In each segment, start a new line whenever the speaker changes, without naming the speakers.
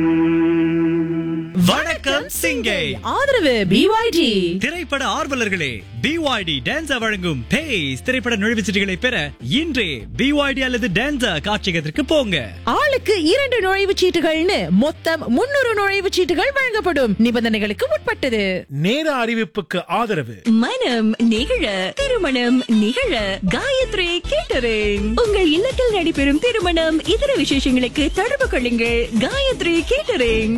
வணக்கம் சிங்கை
ஆதரவு பிஒய்டி
திரைப்பட ஆர்வலர்களே பிஒய்டி டான்ஸா வழங்கும் பேஸ் திரைப்பட நுழைவுச்சீட்டுகளை பெற இன்றே பிஒய்டி அல்லது டான்ஸா காட்சியகத்திற்கு போங்க
ஆளுக்கு இரண்டு நுழைவுச் சீட்டுகள்னு மொத்தம் முன்னூறு நுழைவுச் சீட்டுகள் வழங்கப்படும் நிபந்தனைகளுக்கு உட்பட்டது
நேர அறிவிப்புக்கு ஆதரவு
மனம் நிகழ திருமணம் நிகழ காயத்ரி கேட்டரிங் உங்கள் இல்லத்தில் நடைபெறும் திருமணம் இதர விசேஷங்களுக்கு தொடர்பு கொள்ளுங்கள் காயத்ரி கேட்டரிங்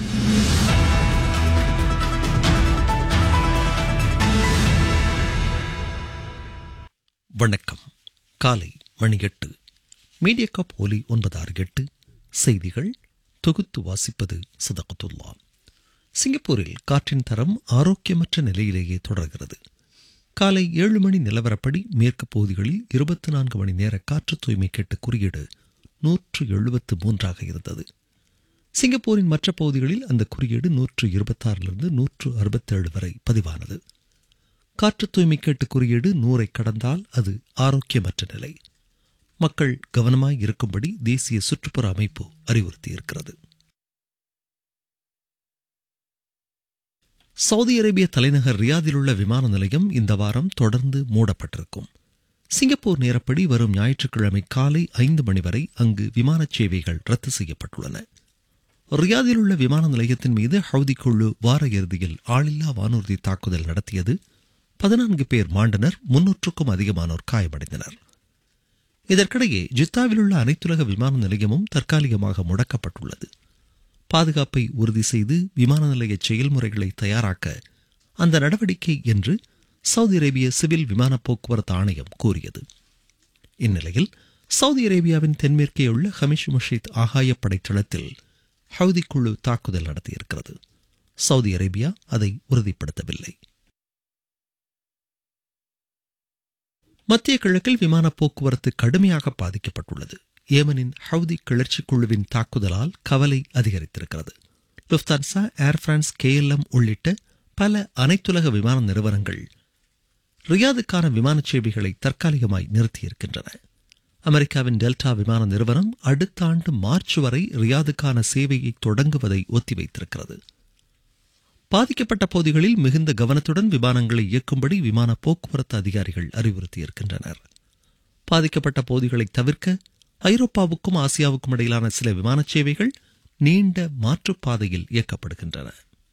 வணக்கம் காலை மணி எட்டு மீடியா கப் ஒலி ஒன்பது ஆறு எட்டு செய்திகள் தொகுத்து வாசிப்பது சதகத்துல்லா சிங்கப்பூரில் காற்றின் தரம் ஆரோக்கியமற்ற நிலையிலேயே தொடர்கிறது காலை ஏழு மணி நிலவரப்படி மேற்கு பகுதிகளில் இருபத்தி நான்கு மணி நேர காற்று தூய்மை கேட்ட குறியீடு நூற்று எழுபத்து மூன்றாக இருந்தது சிங்கப்பூரின் மற்ற பகுதிகளில் அந்த குறியீடு நூற்று இருபத்தாறிலிருந்து நூற்று அறுபத்தேழு வரை பதிவானது காற்று தூய்மை கேட்டு குறியீடு நூறை கடந்தால் அது ஆரோக்கியமற்ற நிலை மக்கள் கவனமாய் இருக்கும்படி தேசிய சுற்றுப்புற அமைப்பு அறிவுறுத்தியிருக்கிறது சவுதி அரேபிய தலைநகர் ரியாதில் உள்ள விமான நிலையம் இந்த வாரம் தொடர்ந்து மூடப்பட்டிருக்கும் சிங்கப்பூர் நேரப்படி வரும் ஞாயிற்றுக்கிழமை காலை ஐந்து மணி வரை அங்கு விமான சேவைகள் ரத்து செய்யப்பட்டுள்ளன ரியாதில் உள்ள விமான நிலையத்தின் மீது ஹவுதி குழு வார இறுதியில் ஆளில்லா வானூர்தி தாக்குதல் நடத்தியது பதினான்கு பேர் மாண்டனர் முன்னூற்றுக்கும் அதிகமானோர் காயமடைந்தனர் இதற்கிடையே ஜித்தாவில் உள்ள அனைத்துலக விமான நிலையமும் தற்காலிகமாக முடக்கப்பட்டுள்ளது பாதுகாப்பை உறுதி செய்து விமான நிலைய செயல்முறைகளை தயாராக்க அந்த நடவடிக்கை என்று சவுதி அரேபிய சிவில் விமான போக்குவரத்து ஆணையம் கூறியது இந்நிலையில் சவுதி அரேபியாவின் தென்மேற்கே உள்ள ஹமிஷ் முஷீத் ஆகாய படைத்தளத்தில் ஹவுதி குழு தாக்குதல் நடத்தியிருக்கிறது சவுதி அரேபியா அதை உறுதிப்படுத்தவில்லை மத்திய கிழக்கில் விமான போக்குவரத்து கடுமையாக பாதிக்கப்பட்டுள்ளது ஏமனின் ஹவுதி கிளர்ச்சி குழுவின் தாக்குதலால் கவலை அதிகரித்திருக்கிறது லுப்தான்சா ஏர் பிரான்ஸ் கேஎல்எம் உள்ளிட்ட பல அனைத்துலக விமான நிறுவனங்கள் ரியாதுக்கான விமான சேவைகளை தற்காலிகமாய் நிறுத்தியிருக்கின்றன அமெரிக்காவின் டெல்டா விமான நிறுவனம் அடுத்த ஆண்டு மார்ச் வரை ரியாதுக்கான சேவையை தொடங்குவதை ஒத்திவைத்திருக்கிறது பாதிக்கப்பட்ட பகுதிகளில் மிகுந்த கவனத்துடன் விமானங்களை இயக்கும்படி விமான போக்குவரத்து அதிகாரிகள் அறிவுறுத்தியிருக்கின்றனர் பாதிக்கப்பட்ட பகுதிகளை தவிர்க்க ஐரோப்பாவுக்கும் ஆசியாவுக்கும் இடையிலான சில விமான சேவைகள் நீண்ட மாற்றுப்பாதையில் இயக்கப்படுகின்றன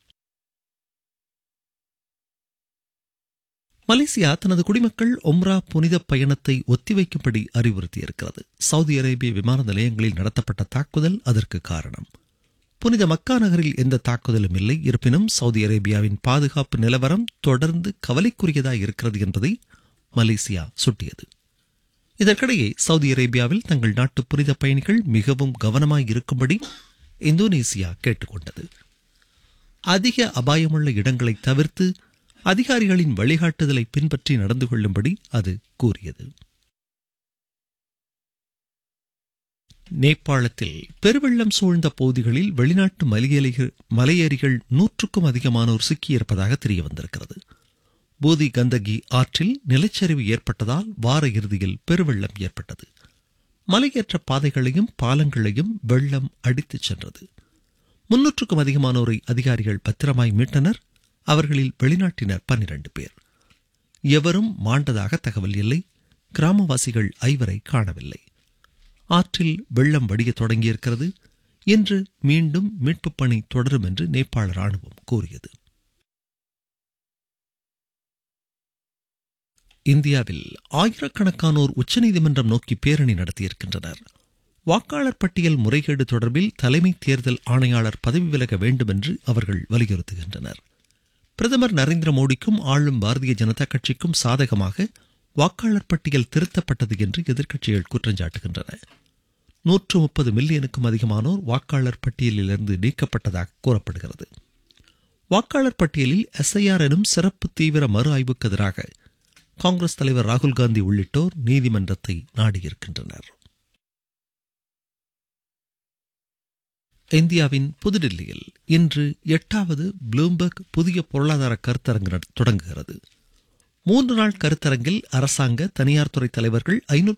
மலேசியா தனது குடிமக்கள் ஒம்ரா புனித பயணத்தை ஒத்திவைக்கும்படி அறிவுறுத்தியிருக்கிறது சவுதி அரேபிய விமான நிலையங்களில் நடத்தப்பட்ட தாக்குதல் அதற்கு காரணம் புனித மக்கா நகரில் எந்த தாக்குதலும் இல்லை இருப்பினும் சவுதி அரேபியாவின் பாதுகாப்பு நிலவரம் தொடர்ந்து கவலைக்குரியதாய் இருக்கிறது என்பதை மலேசியா சுட்டியது இதற்கிடையே சவுதி அரேபியாவில் தங்கள் நாட்டு புனித பயணிகள் மிகவும் கவனமாய் இருக்கும்படி இந்தோனேசியா கேட்டுக்கொண்டது அதிக அபாயமுள்ள இடங்களை தவிர்த்து அதிகாரிகளின் வழிகாட்டுதலை பின்பற்றி நடந்து கொள்ளும்படி அது கூறியது நேபாளத்தில் பெருவெள்ளம் சூழ்ந்த பகுதிகளில் வெளிநாட்டு மலையேறிகள் மலையேறிகள் நூற்றுக்கும் அதிகமானோர் சிக்கியிருப்பதாக தெரிய வந்திருக்கிறது பூதி கந்தகி ஆற்றில் நிலச்சரிவு ஏற்பட்டதால் வார இறுதியில் பெருவெள்ளம் ஏற்பட்டது மலையேற்ற பாதைகளையும் பாலங்களையும் வெள்ளம் அடித்துச் சென்றது முன்னூற்றுக்கும் அதிகமானோரை அதிகாரிகள் பத்திரமாய் மீட்டனர் அவர்களில் வெளிநாட்டினர் பன்னிரண்டு பேர் எவரும் மாண்டதாக தகவல் இல்லை கிராமவாசிகள் ஐவரை காணவில்லை ஆற்றில் வெள்ளம் வடிய தொடங்கியிருக்கிறது இன்று மீண்டும் மீட்புப் பணி தொடரும் என்று நேபாள ராணுவம் கூறியது இந்தியாவில் ஆயிரக்கணக்கானோர் உச்சநீதிமன்றம் நோக்கி பேரணி நடத்தியிருக்கின்றனர் வாக்காளர் பட்டியல் முறைகேடு தொடர்பில் தலைமை தேர்தல் ஆணையாளர் பதவி விலக வேண்டும் என்று அவர்கள் வலியுறுத்துகின்றனர் பிரதமர் நரேந்திர மோடிக்கும் ஆளும் பாரதிய ஜனதா கட்சிக்கும் சாதகமாக வாக்காளர் பட்டியல் திருத்தப்பட்டது என்று எதிர்க்கட்சிகள் குற்றஞ்சாட்டுகின்றன நூற்று முப்பது மில்லியனுக்கும் அதிகமானோர் வாக்காளர் பட்டியலிலிருந்து நீக்கப்பட்டதாக கூறப்படுகிறது வாக்காளர் பட்டியலில் எஸ்ஐஆர் எனும் சிறப்பு தீவிர மறு ஆய்வுக்கு எதிராக காங்கிரஸ் தலைவர் ராகுல் காந்தி உள்ளிட்டோர் நீதிமன்றத்தை நாடியிருக்கின்றனர் இந்தியாவின் புதுடில்லியில் இன்று எட்டாவது ப்ளூம்பர்க் புதிய பொருளாதார கருத்தரங்கு நட- தொடங்குகிறது மூன்று நாள் கருத்தரங்கில் அரசாங்க தனியார் துறை தலைவர்கள் ஐநூற்று